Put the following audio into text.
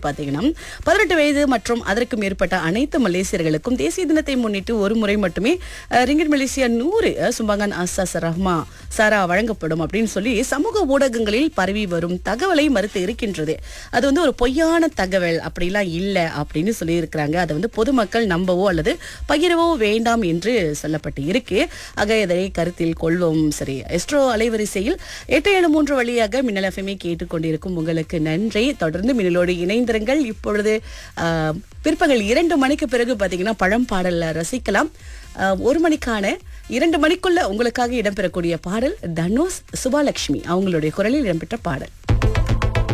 பார்த்தீங்கன்னா பதினெட்டு வயது மற்றும் அதற்கு மேற்பட்ட அனைத்து மலேசியர்களுக்கும் தேசிய தினத்தை முன்னிட்டு ஒரு முறை மட்டுமே அஹ், ரிங்கிட் மலேசியா நூறு அஹ், சும்பங்கன் அசாஸ் ரஹ்மா சாரா வழங்கப்படும் அப்படின்னு சொல்லி சமூக ஊடகங்களில் பரவி வரும் தகவலை மறுத்து இருக்கின்றது அது வந்து ஒரு பொய்யான தகவல் அப்படிலாம் இல்லை அப்படின்னு சொல்லி இருக்கிறாங்க அதை வந்து பொதுமக்கள் நம்பவோ அல்லது பகிரவோ வேண்டாம் என்று சொல்லப்பட்டு இருக்கு ஆக இதை கருத்தில் கொள்வோம் சரி எஸ்ட்ரோ அலைவரிசையில் எட்டு ஏழு மூன்று வழியாக மின்னல் எஃப்எம்ஐ கேட்டுக்கொண்டிருக்கும் உங்களுக்கு நன்றி தொடர்ந்து மின்னலோடு இணைந்திருங்கள் இப்பொழுது ஆஹ், பிற்பகல் இரண்டு மணிக்கு பிறகு பார்த்தீங்கன்னா பழம் பாடல்ல ரசிக்கலாம் ஆஹ், ஒரு மணிக்கான இரண்டு மணிக்குள்ள உங்களுக்காக இடம்பெறக்கூடிய பாடல் தனுஷ் சுபாலட்சுமி அவங்களுடைய குரலில் இடம்பெற்ற பாடல்